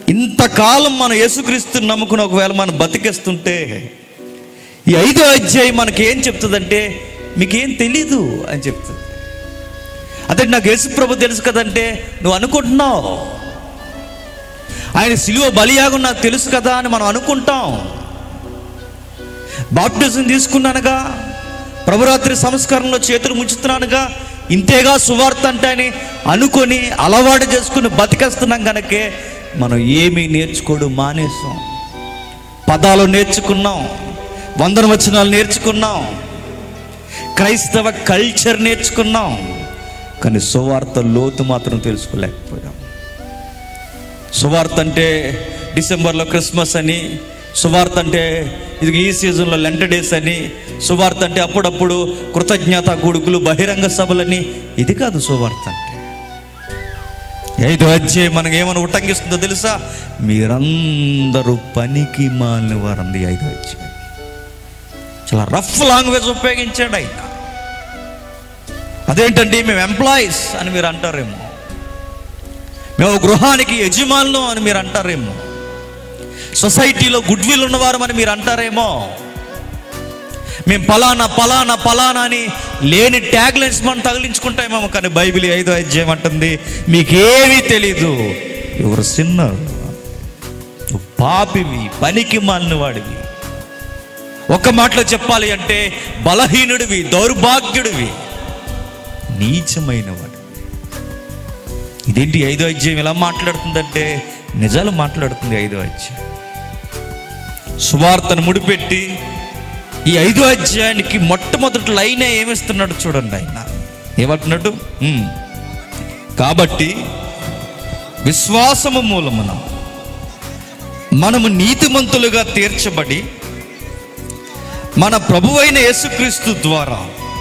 ఇంతకాలం మనం యేసుక్రీస్తుని నమ్ముకుని ఒకవేళ మనం బతికేస్తుంటే ఈ ఐదో అధ్యాయం మనకి ఏం చెప్తుందంటే మీకేం తెలీదు అని చెప్తుంది అదే నాకు యేసుప్రభు తెలుసు కదంటే నువ్వు అనుకుంటున్నావు ఆయన సిలువ బలియాగం నాకు తెలుసు కదా అని మనం అనుకుంటాం బాప్టిజం తీసుకున్నానుగా ప్రభురాత్రి సంస్కరణలో చేతులు ముంచుతున్నానుగా ఇంతేగా సువార్త అంటే అని అనుకొని అలవాటు చేసుకుని బతికేస్తున్నాం కనుకే మనం ఏమీ నేర్చుకోడు మానేసాం పదాలు నేర్చుకున్నాం వందన వచనాలు నేర్చుకున్నాం క్రైస్తవ కల్చర్ నేర్చుకున్నాం కానీ సువార్త లోతు మాత్రం తెలుసుకోలేకపోయాం సువార్త అంటే డిసెంబర్లో క్రిస్మస్ అని సువార్త అంటే ఇది ఈ సీజన్లో లెంట డేస్ అని సువార్త అంటే అప్పుడప్పుడు కృతజ్ఞత కొడుకులు బహిరంగ సభలని ఇది కాదు సువార్త అంటే ఐదు అధ్యాయం మనకి ఏమైనా ఉటంకిస్తుందో తెలుసా మీరందరూ పనికి మాలిన వారంది ఐదు అధ్యాయం చాలా రఫ్ లాంగ్వేజ్ ఉపయోగించాడు ఆయన అదేంటండి మేము ఎంప్లాయీస్ అని మీరు అంటారేమో మేము గృహానికి యజమానులు అని మీరు అంటారేమో సొసైటీలో గుడ్ విల్ ఉన్నవారు అని మీరు అంటారేమో మేము పలానా పలానా పలానా అని లేని ట్యాగ్ లైన్స్ మనం తగిలించుకుంటామేమో కానీ బైబిల్ ఐదో అధ్యాయం అంటుంది మీకేమీ తెలీదు ఎవరు సిన్నారు నువ్వు పాపివి పనికి మాలిన వాడివి ఒక మాటలో చెప్పాలి అంటే బలహీనుడివి దౌర్భాగ్యుడివి నీచమైన వాడు ఇదేంటి ఐదో అధ్యాయం ఎలా మాట్లాడుతుందంటే నిజాలు మాట్లాడుతుంది ఐదో అధ్యాయం సువార్తను ముడిపెట్టి ఈ ఐదో అధ్యాయానికి మొట్టమొదటి లైనే ఏమిస్తున్నాడు చూడండి ఆయన ఏమంటున్నాడు ఉమ్. కాబట్టి విశ్వాసము మూలమున మనము నీతిమంతులుగా తీర్చబడి మన ప్రభువైన యేసుక్రీస్తు ద్వారా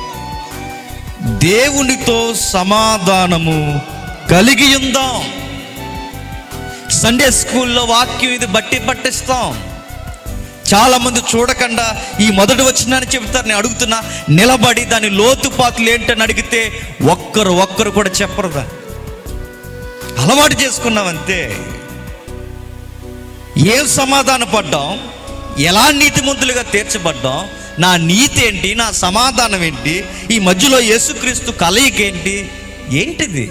దేవునితో సమాధానము కలిగి ఉందాం సండే స్కూల్లో వాక్యం ఇది బట్టి పట్టిస్తాం చాలా మంది చూడకుండా ఈ మొదటి వచ్చిందని చెప్తారు నేను అడుగుతున్నా నిలబడి దాని లోతుపాతులు ఏంటని అడిగితే ఒక్కరు ఒక్కరు కూడా చెప్పరు దాన్ని అలవాటు చేసుకున్నాం అంతే ఏం సమాధాన పడ్డాం ఎలా నీతిమంతులుగా తీర్చబడ్డాం నా నీతి ఏంటి నా సమాధానం ఏంటి ఈ మధ్యలో యేసుక్రీస్తు కలయిక ఏంటి ఏంటిది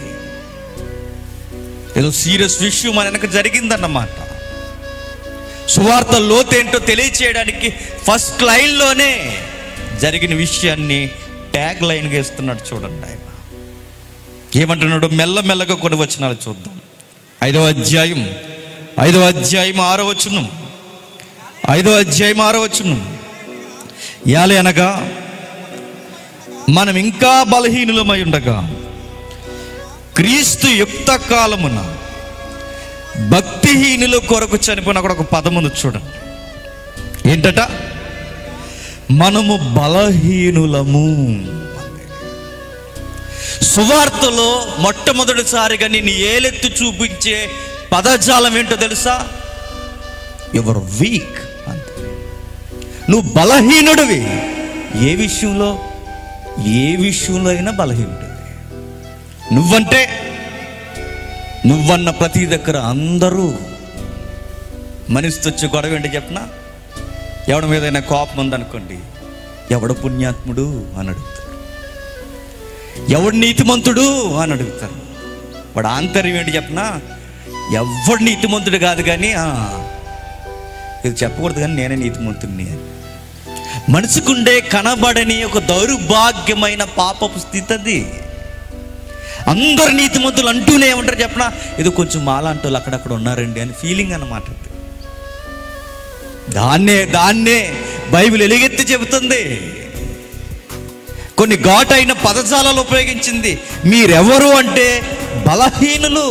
ఏదో సీరియస్ విషయం మన వెనక జరిగిందన్నమాట సువార్త లోతేంటో తెలియచేయడానికి ఫస్ట్ లైన్లోనే జరిగిన విషయాన్ని ట్యాగ్ లైన్గా ఇస్తున్నాడు చూడండి ఆయన ఏమంటున్నాడు మెల్లమెల్లగా కొన్ని వచనాలు చూద్దాం ఐదవ అధ్యాయం ఐదవ అధ్యాయం ఆరో వచనం ఐదవ అధ్యాయం ఆరో వచనం యాలి అనగా మనం ఇంకా బలహీనులమై ఉండగా క్రీస్తు యుక్త కాలమున భక్తిహీనుల కొరకు చనిపోయిన అక్కడ ఒక పదం ఉంది చూడండి ఏంటట మనము బలహీనులము సువార్తలో మొట్టమొదటిసారిగా నిన్ను ఏలెత్తి చూపించే పదజాలం ఏంటో తెలుసా ఎవరు వీక్ అంతే నువ్వు బలహీనుడివి ఏ విషయంలో ఏ విషయంలో అయినా బలహీనుడివి నువ్వంటే నువ్వన్న ప్రతి దగ్గర అందరూ మనిషితో వచ్చి గొడవ ఏంటి చెప్పనా ఎవడి మీద అయినా కోపం ఉందనుకోండి ఎవడు పుణ్యాత్ముడు అని అడుగుతారు ఎవడు నీతిమంతుడు అని అడుగుతారు వాడు ఆంతర్యం ఏంటి చెప్పనా ఎవడు నీతిమంతుడు కాదు కానీ ఆ, ఇది చెప్పకూడదు కానీ నేనే నీతిమంతుడిని అని మనసుకుండే కనబడని ఒక దౌర్భాగ్యమైన పాపపు స్థితి అది అందరు నీతిమంతులు అంటూనే ఏమంటారు చెప్పనా ఇది కొంచెం మాలాంటి వాళ్ళు అక్కడక్కడ ఉన్నారండి అని ఫీలింగ్ అన్నమాట ఇది. దాన్నే దాన్నే బైబిల్ ఎలుగెత్తి చెబుతుంది కొన్ని ఘాటైన పదజాలాలు ఉపయోగించింది మీరెవరు అంటే బలహీనులు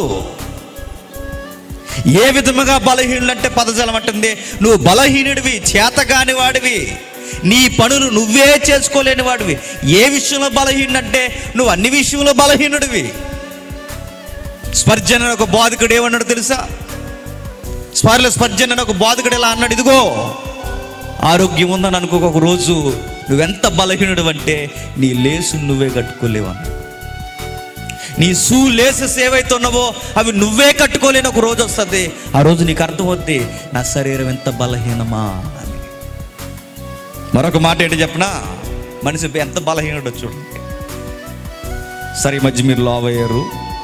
ఏ విధముగా బలహీనులు అంటే పదజాలం అంటుంది నువ్వు బలహీనుడివి చేతగాని వాడివి నీ పనులు నువ్వే చేసుకోలేని వాడివి ఏ విషయంలో బలహీనుడు అంటే నువ్వు అన్ని విషయంలో బలహీనుడివి స్పర్జన్ అనే ఒక బాధకుడు ఏమన్నాడు తెలుసా స్పార్ల స్పర్జన్ అనే ఒక బాధకుడు ఎలా అన్నాడు ఇదిగో ఆరోగ్యం ఉందని అనుకో ఒక రోజు నువ్వెంత బలహీనుడు అంటే నీ లేసు నువ్వే కట్టుకోలేవు అన్నాడు నీ షూ లేసెస్ ఏవైతే ఉన్నావో అవి నువ్వే కట్టుకోలేని ఒక రోజు వస్తుంది ఆ రోజు నీకు అర్థమవుద్ది నా శరీరం ఎంత బలహీనమా అని మరొక మాట ఏంటి చెప్పనా మనిషి ఎంత బలహీనుడో చూడండి సరే ఈ మధ్య మీరు లావ్ అయ్యారు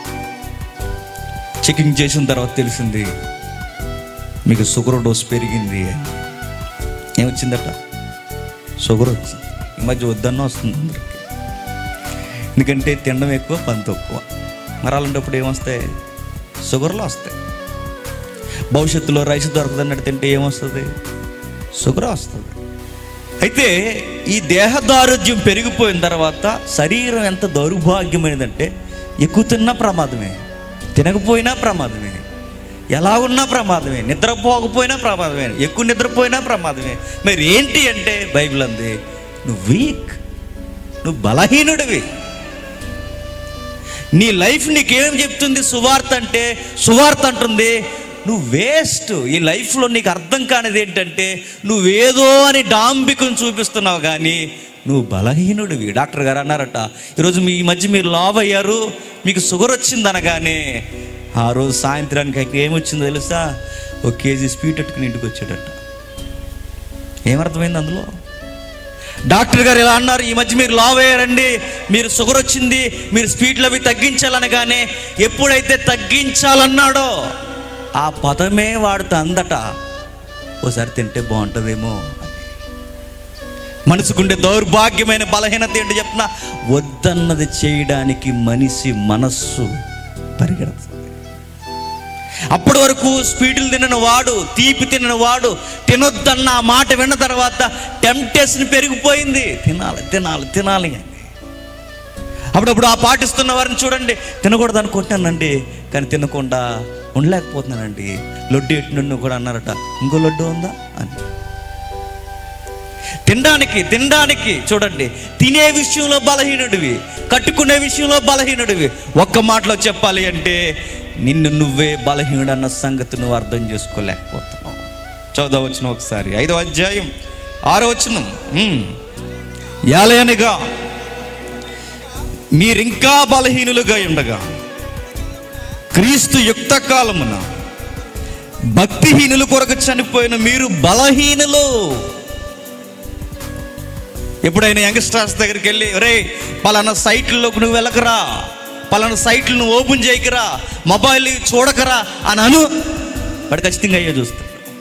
చెకింగ్ చేసిన తర్వాత తెలిసింది మీకు షుగర్ డోస్ పెరిగింది అని ఏమొచ్చిందట షుగర్ వచ్చింది ఈ మధ్య వద్దన్న వస్తుంది అందరికి ఎందుకంటే తినడం ఎక్కువ పని తక్కువ మరి అలాంటప్పుడు ఏమొస్తాయి షుగర్లు వస్తాయి భవిష్యత్తులో రైస్ దొరకదన్నట్టు తింటే ఏమొస్తుంది షుగర్ వస్తుంది అయితే ఈ దేహదారుఢ్యం పెరిగిపోయిన తర్వాత శరీరం ఎంత దౌర్భాగ్యమైనదంటే ఎక్కువ తిన్నా ప్రమాదమే తినకపోయినా ప్రమాదమే ఎలా ఉన్నా ప్రమాదమే నిద్రపోకపోయినా ప్రమాదమే ఎక్కువ నిద్రపోయినా ప్రమాదమే మరి ఏంటి అంటే బైబిల్ అంది నువ్వు వీక్ నువ్వు బలహీనుడివి నీ లైఫ్ నీకేం చెప్తుంది సువార్త అంటే సువార్త అంటుంది నువ్వు వేస్ట్ ఈ లైఫ్లో నీకు అర్థం కానిది ఏంటంటే నువ్వేదో అని డాంబికం చూపిస్తున్నావు కానీ నువ్వు బలహీనుడివి డాక్టర్ గారు అన్నారట ఈరోజు మీ ఈ మధ్య మీరు లావ్ అయ్యారు మీకు షుగర్ వచ్చింది అనగానే ఆ రోజు సాయంత్రానికి ఆయనకి ఏమొచ్చిందో తెలుసా ఒక కేజీ స్వీట్ అట్టుకుని ఇంటికి వచ్చాడట ఏమర్థమైంది అందులో డాక్టర్ గారు ఇలా అన్నారు ఈ మధ్య మీరు లావ్ అయ్యారండి మీరు షుగర్ వచ్చింది మీరు స్పీడ్లు అవి తగ్గించాలనగానే ఎప్పుడైతే తగ్గించాలన్నాడో ఆ పదమే వాడుతా అందట ఓసారి తింటే బాగుంటుందేమో అని. మనసుకుండే దౌర్భాగ్యమైన బలహీనత ఏంటి చెప్పిన వద్దన్నది చేయడానికి మనిషి మనస్సు పరిగెడుతుంది అప్పటి వరకు స్పీడ్లు తినని వాడు తీపి తినని వాడు తినొద్దన్న ఆ మాట విన్న తర్వాత టెంప్టేషన్ పెరిగిపోయింది తినాలి తినాలి తినాలి అని అప్పుడప్పుడు ఆ పాటిస్తున్న వారిని చూడండి తినకూడదు అనుకుంటున్నానండి కానీ తినకుండా ఉండలేకపోతున్నానండి లడ్డు ఎట్టు నుండి కూడా అన్నారట ఇంకో లడ్డు ఉందా అని తినడానికి తినడానికి చూడండి తినే విషయంలో బలహీనుడివి కట్టుకునే విషయంలో బలహీనుడివి ఒక్క మాటలో చెప్పాలి అంటే నిన్ను నువ్వే బలహీనుడు అన్న సంగతి నువ్వు అర్థం చేసుకోలేకపోతున్నావు చదవచ్చును ఒకసారి ఐదో అధ్యాయం ఆరో వచ్చిన యాలయనగా మీరింకా బలహీనులుగా ఉండగా క్రీస్తు యుక్త కాలమున భక్తిహీనుల కొరకు చనిపోయిన మీరు బలహీనులు ఎప్పుడైనా యంగ్స్టర్స్ దగ్గరికి వెళ్ళి రే పలానా సైట్లలోకి నువ్వు వెళ్ళకరా పలానా సైట్లు నువ్వు ఓపెన్ చేయకరా మొబైల్ చూడకరా అని అను వాడు ఖచ్చితంగా అయ్యో చూస్తాడు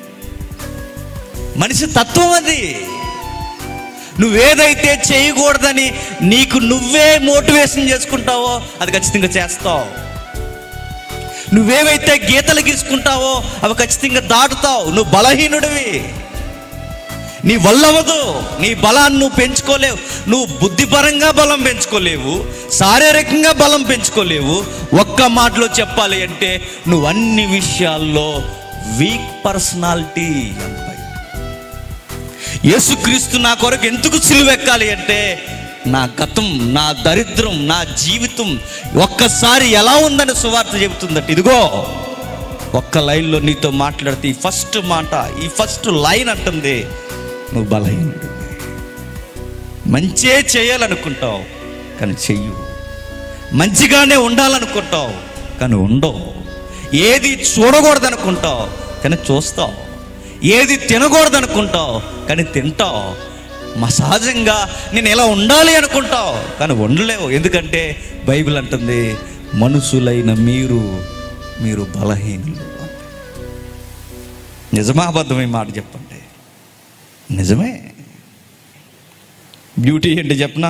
మనిషి తత్వం అది నువ్వేదైతే చేయకూడదని నీకు నువ్వే మోటివేషన్ చేసుకుంటావో అది ఖచ్చితంగా చేస్తావు నువ్వేవైతే గీతలు గీసుకుంటావో అవి ఖచ్చితంగా దాటుతావు నువ్వు బలహీనుడివి నీ వల్లవదు నీ బలాన్ని నువ్వు పెంచుకోలేవు నువ్వు బుద్ధిపరంగా బలం పెంచుకోలేవు శారీరకంగా బలం పెంచుకోలేవు ఒక్క మాటలో చెప్పాలి అంటే నువ్వు అన్ని విషయాల్లో వీక్ పర్సనాలిటీ అంటాయి యేసుక్రీస్తు నా కొరకు ఎందుకు సిలువెక్కాలి అంటే నా గతం నా దరిద్రం నా జీవితం ఒక్కసారి ఎలా ఉందని సువార్త చెబుతుందట ఇదిగో ఒక్క లైన్లో నీతో మాట్లాడితే ఈ ఫస్ట్ మాట ఈ ఫస్ట్ లైన్ అంటుంది నువ్వు బలహీనుడు మంచే చేయాలనుకుంటావు కానీ చెయ్యు మంచిగానే ఉండాలనుకుంటావు కానీ ఉండవు ఏది చూడకూడదనుకుంటావు కానీ చూస్తావు ఏది తినకూడదనుకుంటావు కానీ తింటావు మా సహజంగా నేను ఎలా ఉండాలి అనుకుంటావు కానీ ఉండలేవు ఎందుకంటే బైబిల్ అంటుంది మనుషులైన మీరు మీరు బలహీనులు నిజమా అబద్ధమే మాట చెప్పండి నిజమే బ్యూటీ ఏంటి చెప్పనా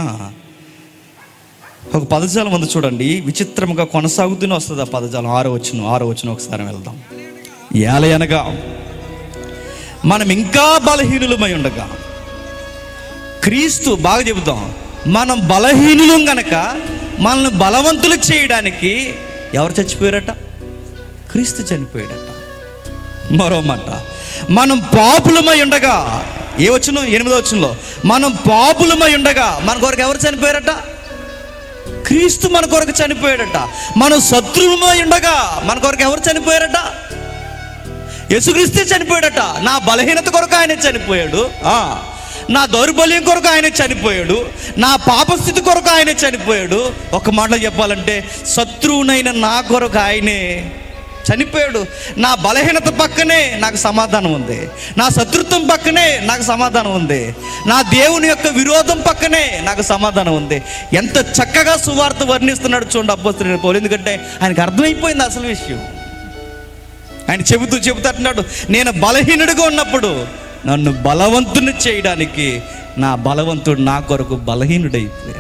ఒక పదజాలం ఉంది చూడండి విచిత్రంగా కొనసాగుతూనే వస్తుంది ఆ పదజాలం ఆరో వచ్చిన ఆరో వచ్చిన ఒకసారి వెళ్దాం ఏలయనగా మనం ఇంకా బలహీనులమై ఉండగా క్రీస్తు బాగా చెబుతాం మనం బలహీనులం గనక మనల్ని బలవంతులు చేయడానికి ఎవరు చచ్చిపోయారట క్రీస్తు చనిపోయాడట మరో మాట మనం పాపులమై ఉండగా ఏ వచ్చును ఎనిమిదో వచ్చులో మనం పాపులమై ఉండగా మన కొరకు ఎవరు చనిపోయారట క్రీస్తు మన కొరకు చనిపోయాడట మనం శత్రువులమై ఉండగా మన కొరకు ఎవరు చనిపోయారట యేసుక్రీస్తే చనిపోయాడట నా బలహీనత కొరకు ఆయన చనిపోయాడు ఆ, నా దౌర్బల్యం కొరకు ఆయన చనిపోయాడు నా పాపస్థితి కొరకు ఆయన చనిపోయాడు ఒక మాట చెప్పాలంటే శత్రువునైన నా కొరకు ఆయనే చనిపోయాడు నా బలహీనత పక్కనే నాకు సమాధానం ఉంది నా శత్రుత్వం పక్కనే నాకు సమాధానం ఉంది నా దేవుని యొక్క విరోధం పక్కనే నాకు సమాధానం ఉంది ఎంత చక్కగా సువార్త వర్ణిస్తున్నాడు చూడండి అబ్బోస్తున్న పౌలు ఎందుకంటే ఆయనకు అర్థమైపోయింది అసలు విషయం ఆయన చెబుతూ చెబుతూ అంటున్నాడు నేను బలహీనుడిగా ఉన్నప్పుడు నన్ను బలవంతుని చేయడానికి నా బలవంతుడు నా కొరకు బలహీనుడైపోయాడు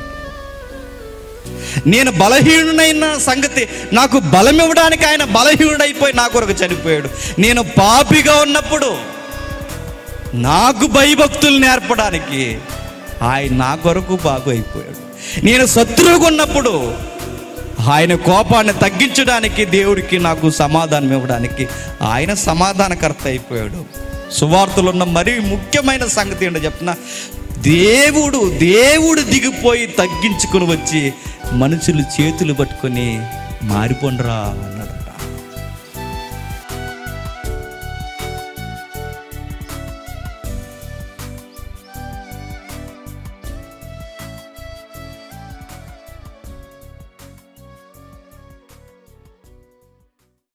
నేను బలహీనుడైన సంగతి నాకు బలం ఇవ్వడానికి ఆయన బలహీనుడైపోయి నా కొరకు చనిపోయాడు నేను పాపిగా ఉన్నప్పుడు నాకు భయభక్తులు నేర్పడానికి ఆయన నా కొరకు బాగు అయిపోయాడు నేను శత్రువుగా ఉన్నప్పుడు ఆయన కోపాన్ని తగ్గించడానికి దేవుడికి నాకు సమాధానం ఇవ్వడానికి ఆయన సమాధానకర్త అయిపోయాడు సువార్తలు ఉన్న మరీ ముఖ్యమైన సంగతి ఏంటో చెప్తున్నా దేవుడు దేవుడు దిగిపోయి తగ్గించుకుని వచ్చి మనుషులు చేతులు పట్టుకొని మారిపోండ్రా